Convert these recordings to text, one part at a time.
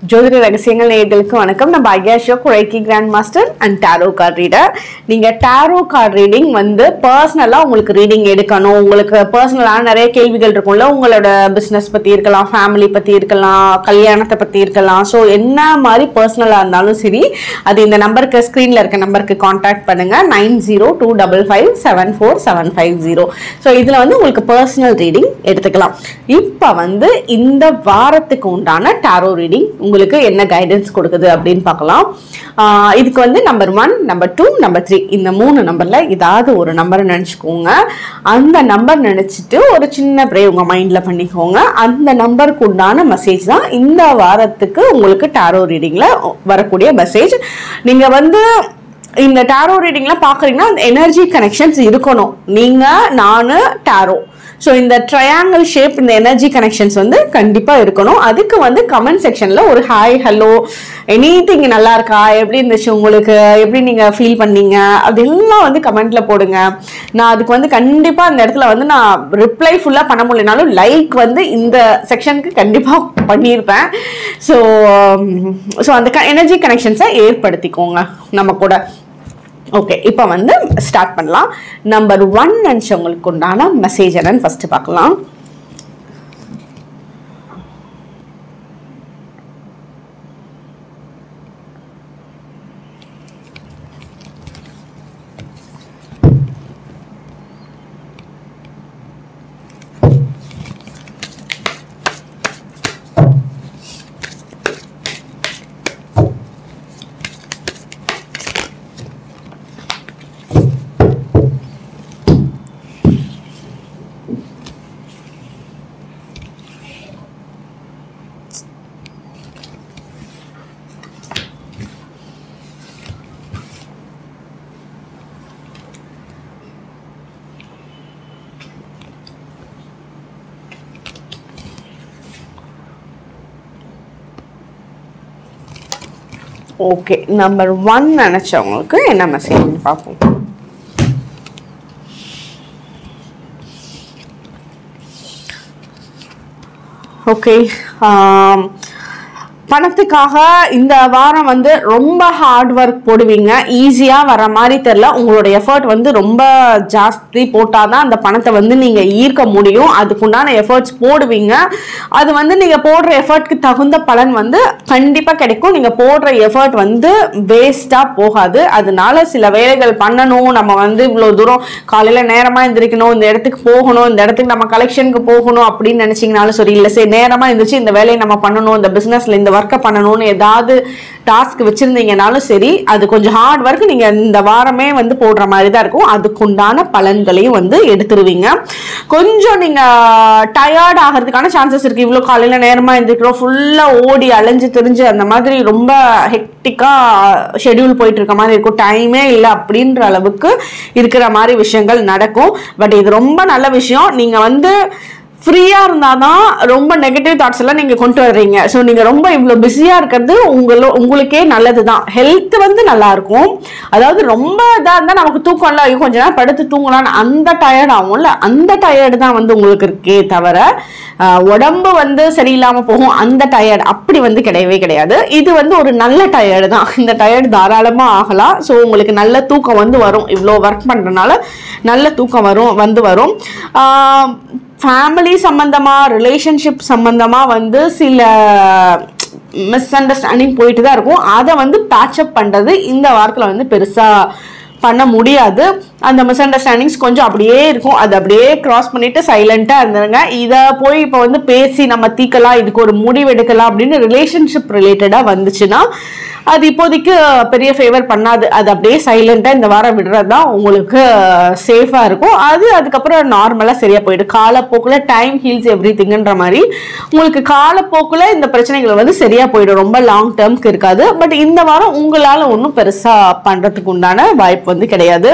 ஜோதிட ரகசியங்கள் நேயர்களுக்கு வணக்கம் நான் பாக்யா அசோக் குறைக்கி grand master and tarot card reader நீங்க டாரோ கார்ட் ரீடிங் வந்து பர்சனலா உங்களுக்கு ரீடிங் எடுக்கணும் உங்களுக்கு பர்சனலான நிறைய கேள்விகள் இருக்கும்ல உங்களோட பிசினஸ் பத்தி இருக்கலாம் ஃபேமிலி பத்தி இருக்கலாம் கல்யாணத்தை பத்தி இருக்கலாம் ஸோ என்ன மாதிரி பர்சனலா இருந்தாலும் சரி அது இந்த நம்பருக்கு ஸ்க்ரீன்ல இருக்க நம்பருக்கு காண்டாக்ட் பண்ணுங்க nine zero two double five seven four seven five zero so இதுல வந்து உங்களுக்கு பர்சனல் ரீடிங் எடுத்துக்கலாம் இப்போ வந்து இந்த வாரத்துக்கு உண்டான டாரோ ரீடிங் உங்களுக்கு என்ன கைடன்ஸ் கொடுக்குது அப்படின்னு பார்க்கலாம் ஆஹ் இதுக்கு வந்து number one number two number three இந்த மூணு நம்பர்ல ஏதாவது ஒரு நம்பரை நினச்சிக்கோங்க அந்த நம்பர் நினச்சிட்டு ஒரு சின்ன ப்ரே உங்க மைண்ட்ல பண்ணிக்கோங்க அந்த நம்பருக்கு உண்டான மெசேஜ் தான் இந்த வாரத்துக்கு உங்களுக்கு டாரோ ரீடிங்ல வரக்கூடிய மெசேஜ் நீங்க வந்து இந்த டாரோ ரீடிங்லாம் பார்க்குறீங்கன்னா அந்த எனர்ஜி கனெக்ஷன்ஸ் இருக்கணும் நீங்க நானு டாரோ ஸோ இந்த ட்ரையாங்கிள் ஷேப் இந்த எனர்ஜி கனெக்ஷன்ஸ் வந்து கண்டிப்பாக இருக்கணும் அதுக்கு வந்து கமெண்ட் செக்ஷனில் ஒரு ஹாய் ஹலோ எனி திங் நல்லா இருக்கா எப்படி இருந்துச்சு உங்களுக்கு எப்படி நீங்கள் ஃபீல் பண்ணீங்க அதெல்லாம் வந்து கமெண்ட்ல போடுங்க நான் அதுக்கு வந்து கண்டிப்பாக அந்த இடத்துல வந்து நான் ரிப்ளை ஃபுல்லாக பண்ண முடியலனாலும் லைக் வந்து இந்த செக்ஷனுக்கு கண்டிப்பாக பண்ணியிருப்பேன் ஸோ ஸோ அந்த எனர்ஜி கனெக்ஷன்ஸை ஏற்படுத்திக்கோங்க நம்ம கூட ஓகே இப்போ வந்து ஸ்டார்ட் பண்ணலாம் நம்பர் ஒன் நினச்சவங்களுக்கு உண்டான மெசேஜ் என்னன்னு ஃபர்ஸ்ட் பார்க்கலாம் ஓகே நம்பர் ஒன் நினச்சவங்களுக்கு என்ன மெசேஜ் பார்ப்போம் ஓகே பணத்துக்காக இந்த வாரம் வந்து ரொம்ப ஹார்ட் ஒர்க் போடுவீங்க ஈஸியாக வர மாதிரி தெரில உங்களோட எஃபர்ட் வந்து ரொம்ப ஜாஸ்தி போட்டால் தான் அந்த பணத்தை வந்து நீங்கள் ஈர்க்க முடியும் அதுக்குண்டான எஃபர்ட்ஸ் போடுவீங்க அது வந்து நீங்கள் போடுற எஃபர்ட்க்கு தகுந்த பலன் வந்து கண்டிப்பாக கிடைக்கும் நீங்கள் போடுற எஃபர்ட் வந்து வேஸ்ட்டாக போகாது அதனால சில வேலைகள் பண்ணணும் நம்ம வந்து இவ்வளோ தூரம் காலையில் நேரமாக எந்திரிக்கணும் இந்த இடத்துக்கு போகணும் இந்த இடத்துக்கு நம்ம கலெக்ஷனுக்கு போகணும் அப்படின்னு நினச்சிங்கனாலும் சரி இல்லை சரி நேரமாக இருந்துச்சு இந்த வேலையை நம்ம பண்ணணும் இந்த பிஸ்னஸில் இந்த ஒர்க்கை பண்ணணும்னு ஏதாவது டாஸ்க் வச்சுருந்தீங்கனாலும் சரி அது கொஞ்சம் ஹார்ட் ஒர்க் நீங்கள் இந்த வாரமே வந்து போடுற மாதிரி தான் இருக்கும் அதுக்குண்டான பலன்களையும் வந்து எடுத்துருவீங்க கொஞ்சம் நீங்கள் டயர்ட் ஆகிறதுக்கான சான்சஸ் இருக்குது இவ்வளோ காலையில் நேரமாக இருந்துக்கிறோம் ஃபுல்லாக ஓடி அலைஞ்சு திரிஞ்சு அந்த மாதிரி ரொம்ப ஹெக்டிக்காக ஷெடியூல் போயிட்டு இருக்க மாதிரி இருக்கும் டைமே இல்லை அப்படின்ற அளவுக்கு இருக்கிற மாதிரி விஷயங்கள் நடக்கும் பட் இது ரொம்ப நல்ல விஷயம் நீங்கள் வந்து ஃப்ரீயாக இருந்தால் தான் ரொம்ப நெகட்டிவ் தாட்ஸ் எல்லாம் நீங்கள் கொண்டு வர்றீங்க ஸோ நீங்கள் ரொம்ப இவ்வளோ பிஸியாக இருக்கிறது உங்களோ உங்களுக்கே நல்லது தான் ஹெல்த் வந்து நல்லா இருக்கும் அதாவது ரொம்ப இதாக இருந்தால் நமக்கு தூக்கம் இல்லை ஐயோ கொஞ்ச நேரம் படுத்து தூங்கலாம்னு அந்த டயர்ட் ஆகும்ல அந்த டயர்டு தான் வந்து உங்களுக்கு இருக்கே தவிர ஆஹ், உடம்பு வந்து சரியில்லாமல் போகும் அந்த டயர்டு அப்படி வந்து கிடையவே கிடையாது இது வந்து ஒரு நல்ல டயர்டு தான் இந்த டயர்டு தாராளமாக ஆகலாம் ஸோ உங்களுக்கு நல்ல தூக்கம் வந்து வரும் இவ்வளோ ஒர்க் பண்ணுறதுனால நல்ல தூக்கம் வரும் வந்து வரும் ஆஹ், ஃபேமிலி சம்மந்தமாக ரிலேஷன்ஷிப் சம்மந்தமாக வந்து சில மிஸ் அண்டர்ஸ்டாண்டிங் போயிட்டு தான் இருக்கும் அதை வந்து பேட்சப் பண்ணுறது இந்த வாரத்தில் வந்து பெருசாக பண்ண முடியாது அந்த மிஸ் அண்டர்ஸ்டாண்டிங்ஸ் கொஞ்சம் அப்படியே இருக்கும் அது அப்படியே கிராஸ் பண்ணிட்டு சைலண்ட்டாக இருந்துருங்க இதை போய் இப்போ வந்து பேசி நம்ம தீக்கலாம் இதுக்கு ஒரு முடிவு எடுக்கலாம் அப்படின்னு ரிலேஷன்ஷிப் ரிலேட்டடாக வந்துச்சுன்னா அது இப்போதைக்கு பெரிய ஃபேவர் பண்ணாது அது அப்படியே சைலண்ட்டாக இந்த வாரம் விடுறது தான் உங்களுக்கு சேஃபாக இருக்கும் அது அதுக்கப்புறம் நார்மலாக சரியாக போயிடும் காலப்போக்கில் டைம் ஹீல்ஸ் எவ்ரி திங்குன்ற மாதிரி உங்களுக்கு காலப்போக்கில் இந்த பிரச்சனைகள் வந்து சரியாக போயிடும் ரொம்ப லாங் டேர்ம்க்கு இருக்காது பட் இந்த வாரம் உங்களால் ஒன்றும் பெருசாக பண்ணுறதுக்கு உண்டான வாய்ப்பு வந்து கிடையாது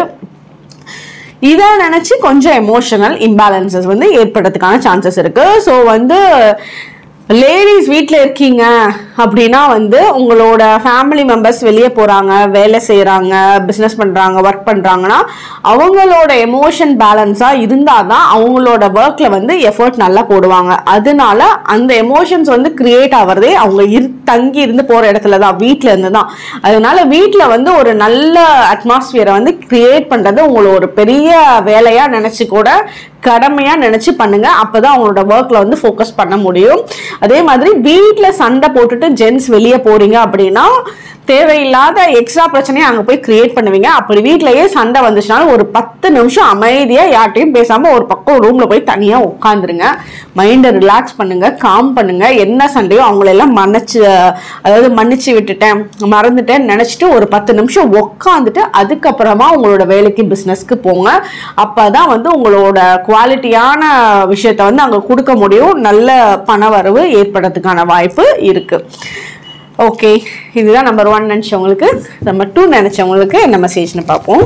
இதை நினச்சி கொஞ்சம் எமோஷனல் இம்பேலன்சஸ் வந்து ஏற்படுறதுக்கான சான்சஸ் இருக்குது ஸோ வந்து லேடிஸ் வீட்டில் இருக்கீங்க அப்படின்னா வந்து உங்களோட ஃபேமிலி மெம்பர்ஸ் வெளியே போகிறாங்க வேலை செய்கிறாங்க பிஸ்னஸ் பண்ணுறாங்க ஒர்க் பண்ணுறாங்கன்னா அவங்களோட எமோஷன் பேலன்ஸாக இருந்தால் தான் அவங்களோட ஒர்க்கில் வந்து எஃபர்ட் நல்லா போடுவாங்க அதனால அந்த எமோஷன்ஸ் வந்து கிரியேட் ஆகிறதே அவங்க இரு தங்கி இருந்து போகிற இடத்துல தான் வீட்டில் இருந்து தான் அதனால வீட்டில் வந்து ஒரு நல்ல அட்மாஸ்பியரை வந்து கிரியேட் பண்ணுறது உங்களோட ஒரு பெரிய வேலையாக நினச்சி கூட கடமையாக நினச்சி பண்ணுங்க அப்பதான் அவங்களோட ஒர்க்கில் வந்து ஃபோக்கஸ் பண்ண முடியும் அதே மாதிரி வீட்டில் சண்டை போட்டுட்டு ஜென்ஸ் வெளியே போறீங்க அப்படின்னா தேவையில்லாத எக்ஸ்ட்ரா பிரச்சனையை அங்கே போய் கிரியேட் பண்ணுவீங்க அப்படி வீட்டிலேயே சண்டை வந்துச்சுனாலும் ஒரு பத்து நிமிஷம் அமைதியாக யார்ட்டையும் பேசாமல் ஒரு பக்கம் ரூமில் போய் தனியாக உட்காந்துருங்க மைண்டை ரிலாக்ஸ் பண்ணுங்க காம் பண்ணுங்க என்ன சண்டையோ அவங்களெல்லாம் மன்னிச்சு அதாவது மன்னிச்சு விட்டுட்டேன் மறந்துட்டேன் நினச்சிட்டு ஒரு பத்து நிமிஷம் உட்காந்துட்டு அதுக்கப்புறமா உங்களோட வேலைக்கு பிஸ்னஸ்க்கு போங்க அப்போ தான் வந்து உங்களோட குவாலிட்டியான விஷயத்த வந்து அங்கே கொடுக்க முடியும் நல்ல பண வரவு ஏற்படுறதுக்கான வாய்ப்பு இருக்குது ஓகே இதுதான் நம்பர் ஒன் நினச்சவங்களுக்கு நம்பர் டூ நினச்சவங்களுக்கு என்ன மெசேஜ்னு பார்ப்போம்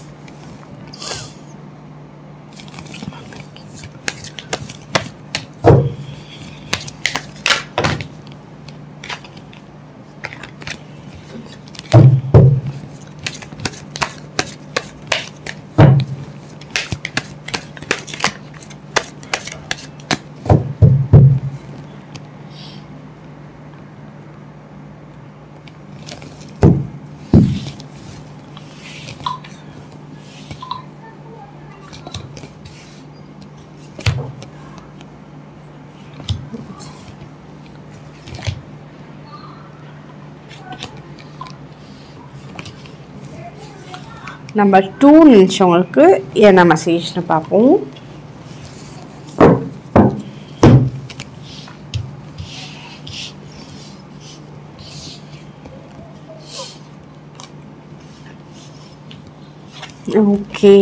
நம்பர் டூ நினச்சவங்களுக்கு என்ன மெசேஜ்னு பார்ப்போம் ஓகே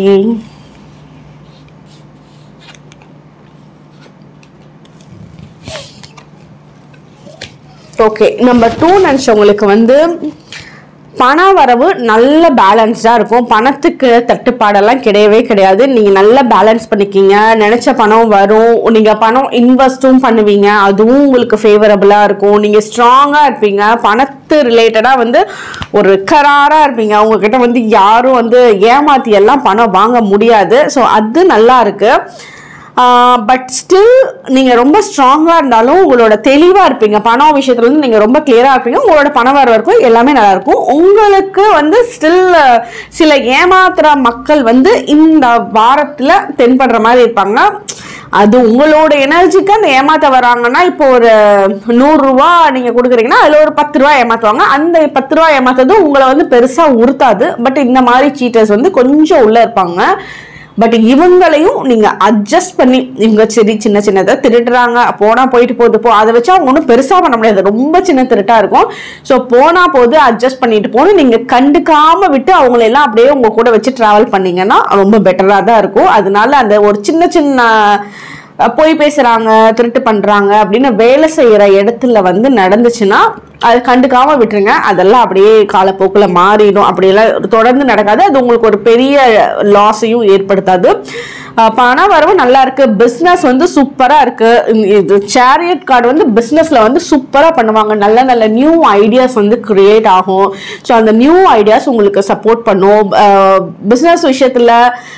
ஓகே நம்பர் டூ நினச்சவங்களுக்கு வந்து பண வரவு நல்ல பேலன்ஸ்டாக இருக்கும் பணத்துக்கு தட்டுப்பாடெல்லாம் கிடையவே கிடையாது நீங்கள் நல்லா பேலன்ஸ் பண்ணிக்கிங்க நினச்ச பணம் வரும் நீங்கள் பணம் இன்வெஸ்ட்டும் பண்ணுவீங்க அதுவும் உங்களுக்கு ஃபேவரபுளாக இருக்கும் நீங்கள் ஸ்ட்ராங்காக இருப்பீங்க பணத்து ரிலேட்டடாக வந்து ஒரு கராராக இருப்பீங்க உங்ககிட்ட வந்து யாரும் வந்து ஏமாத்தி எல்லாம் பணம் வாங்க முடியாது ஸோ அது நல்லா இருக்குது பட் ஸ்டில் நீங்கள் ரொம்ப ஸ்ட்ராங்காக இருந்தாலும் உங்களோட தெளிவாக இருப்பீங்க பணம் விஷயத்துல வந்து நீங்கள் ரொம்ப கிளியராக இருப்பீங்க உங்களோட பண வரவு இருக்கும் எல்லாமே நல்லா இருக்கும் உங்களுக்கு வந்து ஸ்டில் சில ஏமாத்துற மக்கள் வந்து இந்த வாரத்தில் தென்படுற மாதிரி இருப்பாங்க அது உங்களோட எனர்ஜிக்கு அந்த ஏமாத்த வராங்கன்னா இப்போ ஒரு நூறுரூவா நீங்கள் கொடுக்குறீங்கன்னா அதில் ஒரு பத்து ரூபா ஏமாத்துவாங்க அந்த பத்து ரூபா ஏமாத்துறது உங்களை வந்து பெருசாக உறுத்தாது பட் இந்த மாதிரி சீட்டர்ஸ் வந்து கொஞ்சம் உள்ளே இருப்பாங்க பட் இவங்களையும் நீங்க அட்ஜஸ்ட் பண்ணி இவங்க சரி சின்ன சின்னதை திருடுறாங்க போனா போயிட்டு போகுது போ அதை வச்சு அவங்க ஒன்றும் பெருசா பண்ண முடியாது ரொம்ப சின்ன திருட்டா இருக்கும் ஸோ போனா போது அட்ஜஸ்ட் பண்ணிட்டு போகணும் நீங்க கண்டுக்காம விட்டு அவங்கள எல்லாம் அப்படியே உங்க கூட வச்சு டிராவல் பண்ணீங்கன்னா ரொம்ப பெட்டரா தான் இருக்கும் அதனால அந்த ஒரு சின்ன சின்ன அஹ், பொய் பேசுறாங்க திருட்டு பண்றாங்க அப்படின்னு வேலை செய்யற இடத்துல வந்து நடந்துச்சுன்னா அது கண்டுக்காம விட்டுருங்க அதெல்லாம் அப்படியே காலப்போக்கில் மாறிடும் அப்படியெல்லாம் தொடர்ந்து நடக்காது அது உங்களுக்கு ஒரு பெரிய லாஸையும் ஏற்படுத்தாது அஹ் பண வரவு நல்லா இருக்கு பிஸ்னஸ் வந்து சூப்பரா இருக்கு இந்த- இது சேரியட் கார்டு வந்து பிஸ்னஸ்ல வந்து சூப்பரா பண்ணுவாங்க நல்ல நல்ல நியூ ஐடியாஸ் வந்து கிரியேட் ஆகும் ஸோ அந்த நியூ ஐடியாஸ் உங்களுக்கு சப்போர்ட் பண்ணும் பிஸ்னஸ் விஷயத்துல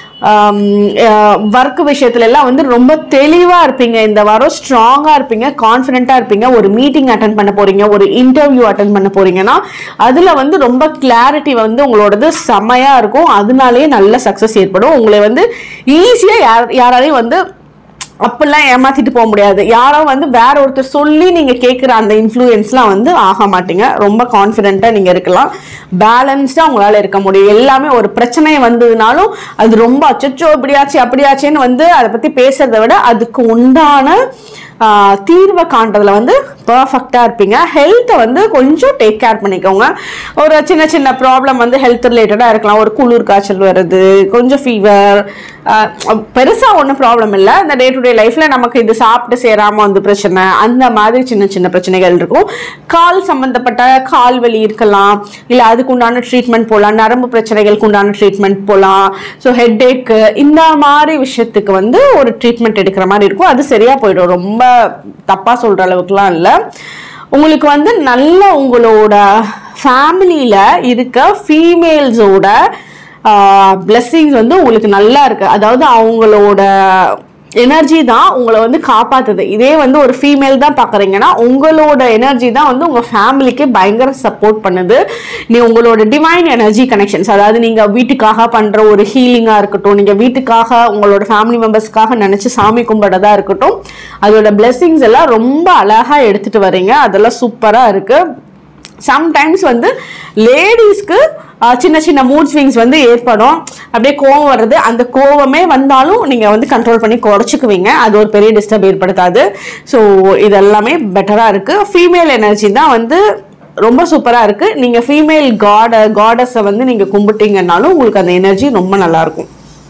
ஒர்க் விஷயத்துல எல்லாம் வந்து ரொம்ப தெளிவா இருப்பீங்க இந்த வாரம் ஸ்ட்ராங்கா இருப்பீங்க கான்ஃபிடென்ட்டா இருப்பீங்க ஒரு மீட்டிங் அட்டன் பண்ண போறீங்க ஒரு இன்டர்வியூ அட்டன் பண்ண போறீங்கன்னா அதுல வந்து ரொம்ப கிளாரிட்டி வந்து உங்களோடது செமையா இருக்கும் அதனாலேயே நல்ல சக்சஸ் ஏற்படும் உங்களை வந்து ஈஸியா யார் யாராலையும் வந்து அப்படிலாம் ஏமாத்திட்டு போக முடியாது யாரோ வந்து வேற ஒருத்தர் சொல்லி நீங்க கேட்குற அந்த இன்ஃப்ளூயன்ஸ்லாம் வந்து ஆக மாட்டீங்க ரொம்ப கான்ஃபிடென்ட்டா நீங்க இருக்கலாம் பேலன்ஸ்டா உங்களால இருக்க முடியும் எல்லாமே ஒரு பிரச்சனை வந்ததுனாலும் அது ரொம்ப அச்சச்சோ இப்படியாச்சு அப்படியாச்சேன்னு வந்து அதை பத்தி பேசுறதை விட அதுக்கு உண்டான ஆஹ், தீர்வை காண்றதுல வந்து பர்ஃபெக்டாக இருப்பீங்க ஹெல்த்தை வந்து கொஞ்சம் டேக் கேர் பண்ணிக்கோங்க ஒரு சின்ன சின்ன ப்ராப்ளம் வந்து ஹெல்த் ரிலேட்டடாக இருக்கலாம் ஒரு குளிர் காய்ச்சல் வருது கொஞ்சம் ஃபீவர் பெருசாக ஒன்றும் ப்ராப்ளம் இல்லை இந்த டே டு டே லைஃப்பில் நமக்கு இது சாப்பிட்டு சேராமல் வந்து பிரச்சனை அந்த மாதிரி சின்ன சின்ன பிரச்சனைகள் இருக்கும் கால் சம்மந்தப்பட்ட கால் வலி இருக்கலாம் இல்லை அதுக்கு உண்டான ட்ரீட்மெண்ட் போகலாம் நரம்பு பிரச்சனைகளுக்கு உண்டான ட்ரீட்மெண்ட் போகலாம் ஸோ ஹெட்டேக்கு இந்த மாதிரி விஷயத்துக்கு வந்து ஒரு ட்ரீட்மெண்ட் எடுக்கிற மாதிரி இருக்கும் அது சரியாக போயிடும் ரொம்ப தப்பாக சொல்கிற அளவுக்குலாம் இல்லை உங்களுக்கு வந்து நல்ல உங்களோட ஃபேமிலியில் இருக்க ஃபீமேல்ஸோட பிளெஸ்ஸிங்ஸ் வந்து உங்களுக்கு நல்லா இருக்கு அதாவது அவங்களோட எனர்ஜி தான் உங்களை வந்து காப்பாத்துது இதே வந்து ஒரு ஃபீமேல் தான் பார்க்குறீங்கன்னா உங்களோட எனர்ஜி தான் வந்து உங்கள் ஃபேமிலிக்கு பயங்கர சப்போர்ட் பண்ணுது நீ உங்களோட டிவைன் எனர்ஜி கனெக்ஷன்ஸ் அதாவது நீங்கள் வீட்டுக்காக பண்ணுற ஒரு ஹீலிங்காக இருக்கட்டும் நீங்கள் வீட்டுக்காக உங்களோட ஃபேமிலி மெம்பர்ஸ்க்காக நினச்சி சாமி கும்பிட்றதா இருக்கட்டும் அதோட பிளெஸ்ஸிங்ஸ் எல்லாம் ரொம்ப அழகாக எடுத்துகிட்டு வரீங்க அதெல்லாம் சூப்பராக இருக்குது சம்டைம்ஸ் வந்து லேடிஸ்க்கு சின்ன சின்ன மூட் ஸ்விங்ஸ் வந்து ஏற்படும் அப்படியே கோவம் வர்றது அந்த கோவமே வந்தாலும் நீங்கள் வந்து கண்ட்ரோல் பண்ணி குறைச்சிக்குவீங்க அது ஒரு பெரிய டிஸ்டர்ப் ஏற்படுத்தாது ஸோ இதெல்லாமே பெட்டராக இருக்குது ஃபீமேல் எனர்ஜி தான் வந்து ரொம்ப சூப்பராக இருக்குது நீங்கள் ஃபீமேல் காட காடஸை வந்து நீங்கள் கும்பிட்டீங்கன்னாலும் உங்களுக்கு அந்த எனர்ஜி ரொம்ப நல்லாயிருக்கும்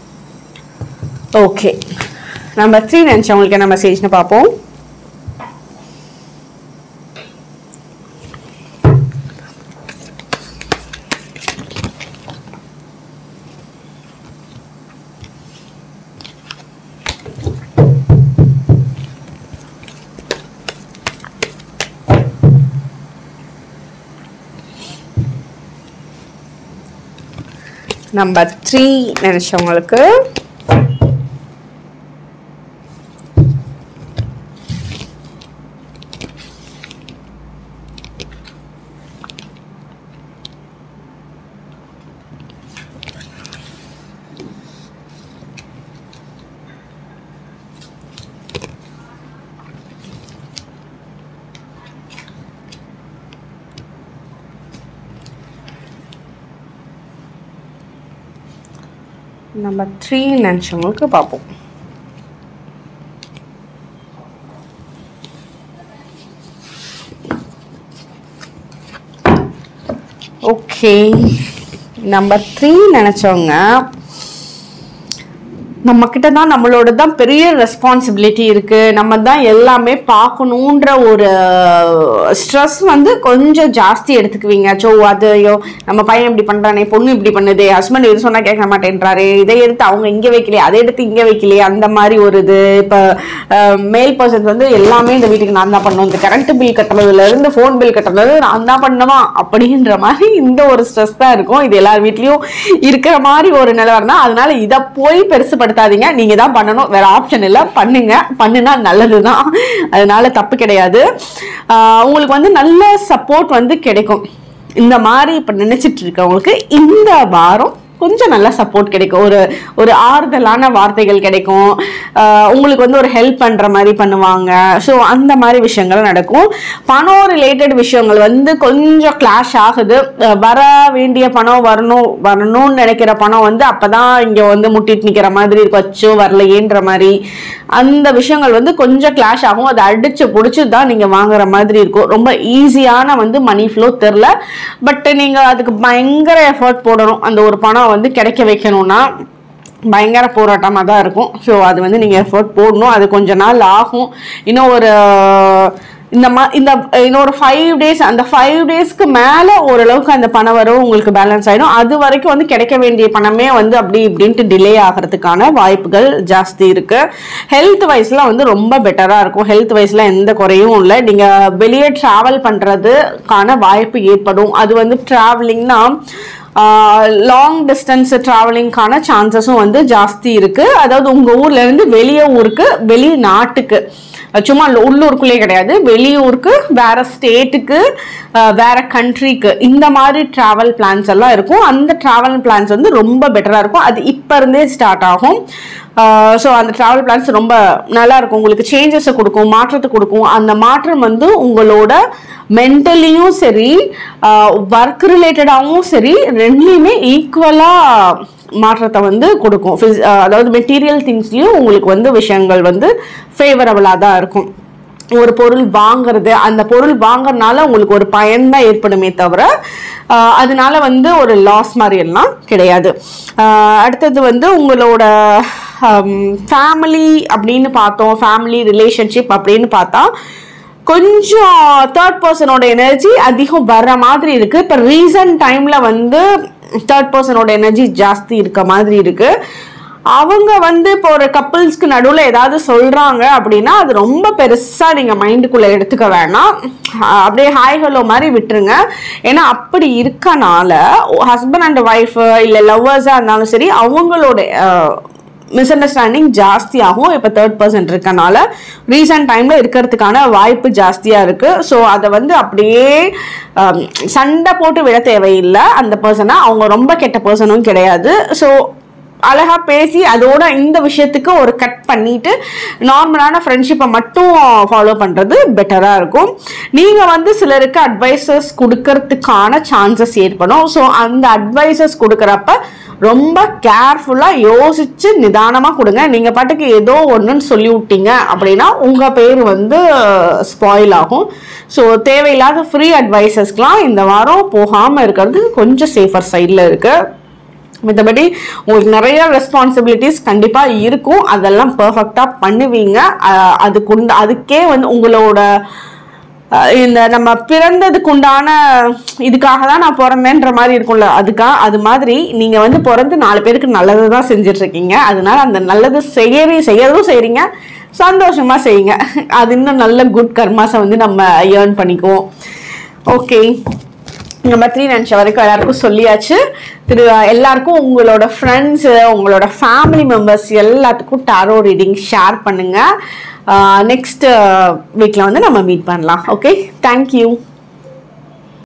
ஓகே நம்பர் த்ரீ நினச்சவங்களுக்கு என்ன மெசேஜ்னு பார்ப்போம் நம்பர் த்ரீ நினச்சவங்களுக்கு நம்பர் த்ரீ நினச்சவங்களுக்கு பார்ப்போம் ஓகே நம்பர் த்ரீ நினச்சவங்க நம்ம கிட்ட தான் நம்மளோட தான் பெரிய ரெஸ்பான்சிபிலிட்டி இருக்கு நம்ம தான் எல்லாமே பார்க்கணுன்ற ஒரு ஸ்ட்ரெஸ் வந்து கொஞ்சம் ஜாஸ்தி எடுத்துக்குவீங்க ஸோ அது ஐயோ நம்ம பையன் இப்படி பண்றானே பொண்ணு இப்படி பண்ணுதே ஹஸ்பண்ட் இது சொன்னா கேட்க மாட்டேன்றாரு இதை எடுத்து அவங்க இங்க வைக்கலையே அதை எடுத்து இங்க வைக்கலையே அந்த மாதிரி ஒரு இது இப்போ மேல் பர்சன்ஸ் வந்து எல்லாமே இந்த வீட்டுக்கு நான் தான் பண்ணணும் இந்த கரண்ட் பில் கட்டுறதுல இருந்து ஃபோன் பில் கட்டுறது நான் தான் பண்ணுமா அப்படின்ற மாதிரி இந்த ஒரு ஸ்ட்ரெஸ் தான் இருக்கும் இது எல்லார் வீட்லயும் இருக்கிற மாதிரி ஒரு நிலவரம் தான் அதனால இதை போய் பெருசுப்படுத்தாதீங்க நீங்க தான் பண்ணணும் வேற ஆப்ஷன் இல்லை பண்ணுங்க பண்ணுனா நல்லதுதான் அதனால தப்பு கிடையாது ஆஹ் உங்களுக்கு வந்து நல்ல சப்போர்ட் வந்து கிடைக்கும் இந்த மாதிரி இப்ப நினைச்சிட்டு இருக்கவங்களுக்கு இந்த வாரம் கொஞ்சம் நல்ல சப்போர்ட் கிடைக்கும் ஒரு ஒரு ஆறுதலான வார்த்தைகள் கிடைக்கும் ஆஹ் உங்களுக்கு வந்து ஒரு ஹெல்ப் பண்ற மாதிரி பண்ணுவாங்க ஸோ அந்த மாதிரி விஷயங்கள் நடக்கும் பணம் ரிலேட்டட் விஷயங்கள் வந்து கொஞ்சம் கிளாஷ் ஆகுது அஹ் வர வேண்டிய பணம் வரணும் வரணும்னு நினைக்கிற பணம் வந்து அப்பதான் இங்க வந்து முட்டிட்டு நிக்கிற மாதிரி இருக்கும் அச்சோ வரலையேன்ற மாதிரி அந்த விஷயங்கள் வந்து கொஞ்சம் கிளாஷ் ஆகும் அதை அடிச்சு பிடிச்சி தான் நீங்க வாங்குற மாதிரி இருக்கும் ரொம்ப ஈஸியான வந்து மணி ஃப்ளோ தெரில பட் நீங்க அதுக்கு பயங்கர எஃபர்ட் போடணும் அந்த ஒரு பணம் வந்து கிடைக்க வைக்கணும்னா பயங்கர போராட்டமாக தான் இருக்கும் ஸோ அது வந்து நீங்கள் எஃபர்ட் போடணும் அது கொஞ்ச நாள் ஆகும் இன்னும் ஒரு இந்த மா இந்த இன்னொரு ஃபைவ் டேஸ் அந்த ஃபைவ் டேஸ்க்கு மேலே ஓரளவுக்கு அந்த பண வரவு உங்களுக்கு பேலன்ஸ் ஆகிடும் அது வரைக்கும் வந்து கிடைக்க வேண்டிய பணமே வந்து அப்படி இப்படின்ட்டு டிலே ஆகிறதுக்கான வாய்ப்புகள் ஜாஸ்தி இருக்கு ஹெல்த் வைஸ்லாம் வந்து ரொம்ப பெட்டராக இருக்கும் ஹெல்த் வைஸ்ல எந்த குறையும் இல்லை நீங்கள் வெளியே ட்ராவல் பண்ணுறதுக்கான வாய்ப்பு ஏற்படும் அது வந்து ட்ராவலிங்னா லாங் டிஸ்டன்ஸ் ட்ராவலிங்க்கான சான்சஸும் வந்து ஜாஸ்தி இருக்கு அதாவது உங்க ஊர்ல இருந்து வெளிய ஊருக்கு வெளி நாட்டுக்கு சும்மா உள்ளூருக்குள்ளே கிடையாது வெளியூருக்கு வேற ஸ்டேட்டுக்கு வேற கண்ட்ரிக்கு இந்த மாதிரி டிராவல் பிளான்ஸ் எல்லாம் இருக்கும் அந்த டிராவல் பிளான்ஸ் வந்து ரொம்ப பெட்டரா இருக்கும் அது இப்ப இருந்தே ஸ்டார்ட் ஆகும் ஸோ அந்த டிராவல் பிளான்ஸ் ரொம்ப நல்லா இருக்கும் உங்களுக்கு சேஞ்சஸை கொடுக்கும் மாற்றத்தை கொடுக்கும் அந்த மாற்றம் வந்து உங்களோட மென்டலியும் சரி ஒர்க் ரிலேட்டடாகவும் சரி ரெண்டுலேயுமே ஈக்குவலாக மாற்றத்தை வந்து கொடுக்கும் Phys- அஹ் அதாவது மெட்டீரியல் திங்ஸ்லையும் உங்களுக்கு வந்து விஷயங்கள் வந்து ஃபேவரபுளாக தான் இருக்கும் ஒரு பொருள் வாங்குறது அந்த பொருள் வாங்குறதுனால உங்களுக்கு ஒரு பயன் தான் ஏற்படுமே தவிர ஆஹ் அதனால வந்து ஒரு லாஸ் மாதிரி எல்லாம் கிடையாது ஆஹ் அடுத்தது வந்து உங்களோட ஃபேமிலி அப்படின்னு பார்த்தோம் ஃபேமிலி ரிலேஷன்ஷிப் அப்படின்னு பார்த்தா கொஞ்சம் தேர்ட் பர்சனோட எனர்ஜி அதிகம் வர்ற மாதிரி இருக்கு இப்போ ரீசன்ட் டைம்ல வந்து தேர்ட் பர்சனோட எனர்ஜி ஜாஸ்தி இருக்க மாதிரி இருக்கு அவங்க வந்து இப்போ ஒரு கப்புள்ஸ்க்கு நடுவில் ஏதாவது சொல்றாங்க அப்படின்னா அது ரொம்ப பெருசா நீங்க மைண்டுக்குள்ள எடுத்துக்க வேணாம் அஹ் அப்படியே ஹாய் ஹலோ மாதிரி விட்டுருங்க ஏன்னா அப்படி இருக்கனால ஹஸ்பண்ட் அண்ட் ஒய்ஃப் இல்லை லவ்வர்ஸாக இருந்தாலும் சரி அவங்களோட மிஸ் அண்டர்ஸ்டாண்டிங் ஜாஸ்தியாகும் இப்போ தேர்ட் பர்சன் இருக்கனால ரீசன்ட் டைமில் இருக்கிறதுக்கான வாய்ப்பு ஜாஸ்தியாக இருக்குது ஸோ அதை வந்து அப்படியே ஆம், சண்டை போட்டு விட தேவையில்லை அந்த பர்சனை அவங்க ரொம்ப கெட்ட பர்சனும் கிடையாது ஸோ அழகா பேசி அதோட இந்த விஷயத்துக்கு ஒரு கட் பண்ணிட்டு நார்மலான ஃப்ரெண்ட்ஷிப்பை மட்டும் ஃபாலோ பண்றது பெட்டரா இருக்கும் நீங்க வந்து சிலருக்கு அட்வைசஸ் கொடுக்கறதுக்கான சான்சஸ் ஏற்படும் ஸோ அந்த அட்வைசஸ் கொடுக்குறப்ப ரொம்ப கேர்ஃபுல்லா யோசிச்சு நிதானமா கொடுங்க நீங்க பாட்டுக்கு ஏதோ ஒன்றுன்னு சொல்லி விட்டீங்க அப்படின்னா உங்க பேர் வந்து ஸ்பாயில் ஆகும் ஸோ தேவையில்லாத ஃப்ரீ அட்வைசஸ்க்கெலாம் இந்த வாரம் போகாம இருக்கிறது கொஞ்சம் சேஃபர் சைடில் இருக்கு மற்றபடி உங்களுக்கு நிறைய ரெஸ்பான்சிபிலிட்டிஸ் கண்டிப்பாக இருக்கும் அதெல்லாம் பர்ஃபெக்டாக பண்ணுவீங்க அஹ் அதுக்குண்ட அதுக்கே வந்து உங்களோட அஹ் இந்த நம்ம பிறந்ததுக்கு உண்டான இதுக்காக தான் நான் பிறந்தேன்ற மாதிரி இருக்கும்ல அதுக்கா அது மாதிரி நீங்கள் வந்து பிறந்து நாலு பேருக்கு நல்லது தான் செஞ்சுட்டு இருக்கீங்க அதனால அந்த நல்லது செய்யவே செய்யறதும் செய்கிறீங்க சந்தோஷமா செய்யுங்க அது இன்னும் நல்ல குட் கர்மாஸை வந்து நம்ம ஏர்ன் பண்ணிக்குவோம் ஓகே நம்பர் த்ரீ நினச்ச வரைக்கும் எல்லாருக்கும் சொல்லியாச்சு திரு எல்லாருக்கும் உங்களோட ஃப்ரெண்ட்ஸு உங்களோட ஃபேமிலி மெம்பர்ஸ் எல்லாத்துக்கும் டாரோ ரீடிங் ஷேர் பண்ணுங்க நெக்ஸ்ட் வீக்கில் வந்து நம்ம மீட் பண்ணலாம் ஓகே தேங்க்யூ